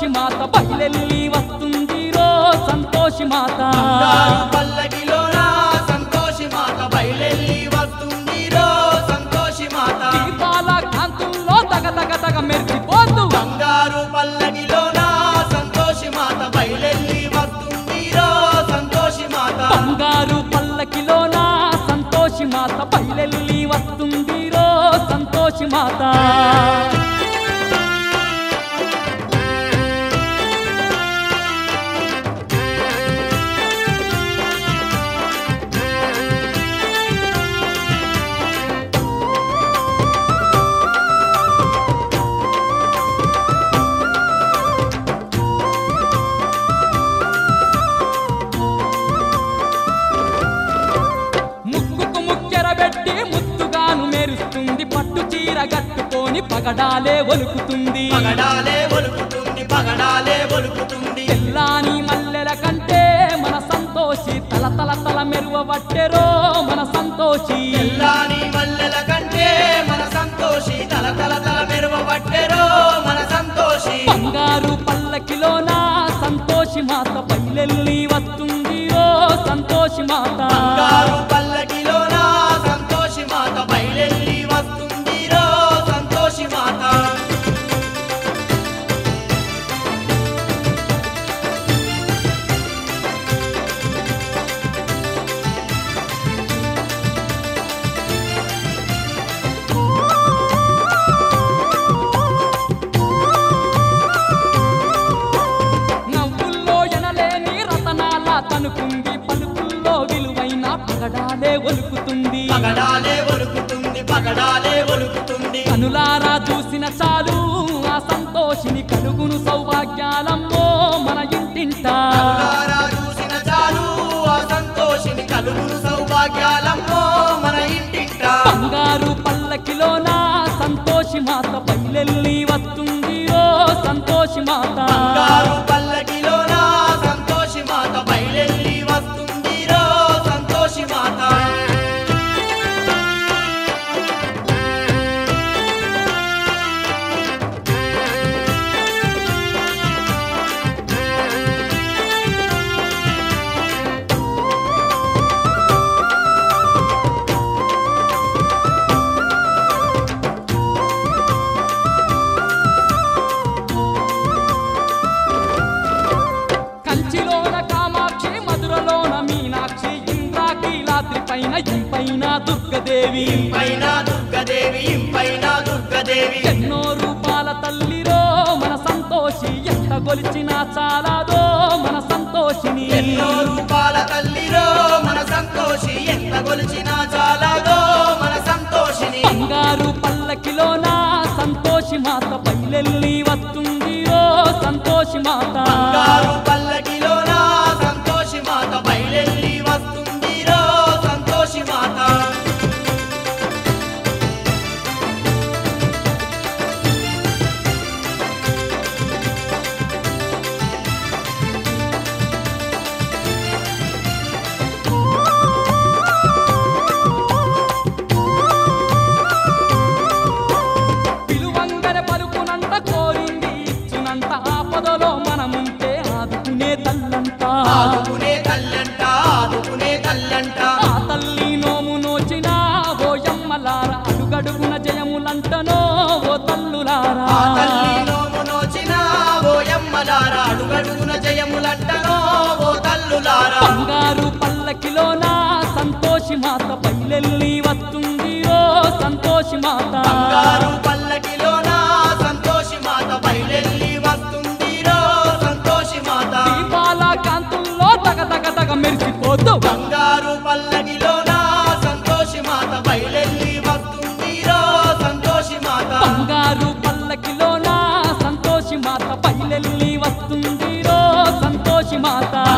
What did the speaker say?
సంతోషి మాత బయలెల్లి వస్తుంది రో సంతోషి మాత బంగారు పల్లకిలోన సంతోషి మాత బయలెల్లి వస్తుంది రో సంతోషి మాత దీపాల కాంతుల్లో తగ తగ తగ మెరిసిపోతూ బంగారు పల్లకిలోన సంతోషి మాత బయలెల్లి వస్తుంది రో సంతోషి మాత బంగారు పల్లకిలోన సంతోషి మాత బయలెల్లి వస్తుంది రో సంతోషి మాత ముక్కుకు ముక్కెర పెట్టి ముత్తుగాను మెరుస్తుంది పట్టు చీర కట్టుకొని పగడాలే ఒలుకుతుంది పగడాలే ఒలుకుతుంది పగడాలే ఒలుకుతుంది తెల్లాని మల్లెల కంటే మన సంతోషి తల తల తల మెరువ పట్టెరో మన సంతోషి తెల్లాని మల్లెల కంటే మన సంతోషి తల తల తల మెరువ పట్టెరో మన సంతోషి బంగారు పల్లకిలోన సంతోషి మాత బయలెల్లి వస్తుంది ఓ సంతోషి మాత బంగారు పల్లకిలోన సంతోషి మాత బయలెల్లి వస్తుంది రో సంతోషి మాత నవ్వుల్లో ఎనలేని రతనాల తనుకుంది పలుకుల్లో విలువైన పగడాలే ఒలుకుతుంది పగడాలే ఒలుకుతుంది పగడాలే ఒలుకుతుంది కనులారా చూసిన చాలు ఆ సంతోషిని కలుగును సౌభాగ్యాలమ్మో మన ఇంటింట కనులారా చూసిన చాలు ఆ సంతోషిని కలుగును సౌభాగ్యాలమ్మో మన ఇంటింట బంగారు పల్లకిలోన సంతోషి మాత బయలెల్లి వస్తుంది ఓ సంతోషి మాత బంగారు పల్లకిలోన సంతోషి మాత బయలెల్లి వస్తుంది రో సంతోషి మాత కంచిలోన కామాక్షి మధురలోన మీనాక్షి ఇంద్రాకీలాద్రి పైన ఇంపైన దుర్గదేవి పైన దుర్గదేవి ఇంపైన దుర్గదేవి ఎన్నో రూపాల తల్లిరో మన సంతోషి ఎంత గొలిచిన చాలాదో మన సంతోషిని ఎన్నో రూపాల తల్లిరో మన సంతోషి ఎంత గొలిచినా చాలాదో మన సంతోషిని బంగారు పల్లకిలోన సంతోషి మాత బయలెల్లి వస్తుంది ఓ సంతోషి మాత బంగారు పల్లకిలోన సంతోషి మాత బయలెల్లి వస్తుంది రో సంతోషి మాత పిలువంగర పలుకునంత కోరింది ఇచ్చునంత ఆపదలో మనముంటే ఆదుకునే తల్లంతా ఆదుకునే తల్లంట ఆదుకునే తల్లంట ఆ తల్లి నోము నోచిన ఓయమ్మలార అడుగడుగున జయములంటనో ఓ తల్లులారా ఆ తల్లి నోము నోచిన ఓయమ్మలారా అడుగడుగున జయములంటనో ఓ తల్లులారా బంగారు పల్లకిలోన సంతోషి మాత బయలెల్లి వస్తుంది ఓ సంతోషి మాత బంగారు పల్లకిలోన సంతోషి మాత బయలెల్లి వస్తుంది రో సంతోషి మాత దీపాల కాంతుల్లో తగ తగ తగ మెరిసిపోతూ బంగారు పల్లకిలోన సంతోషి మాత బయలెల్లి వస్తుంది రో సంతోషి మాత బంగారు పల్లకిలోన సంతోషి మాత బయలెల్లి వస్తుంది రో సంతోషి మాత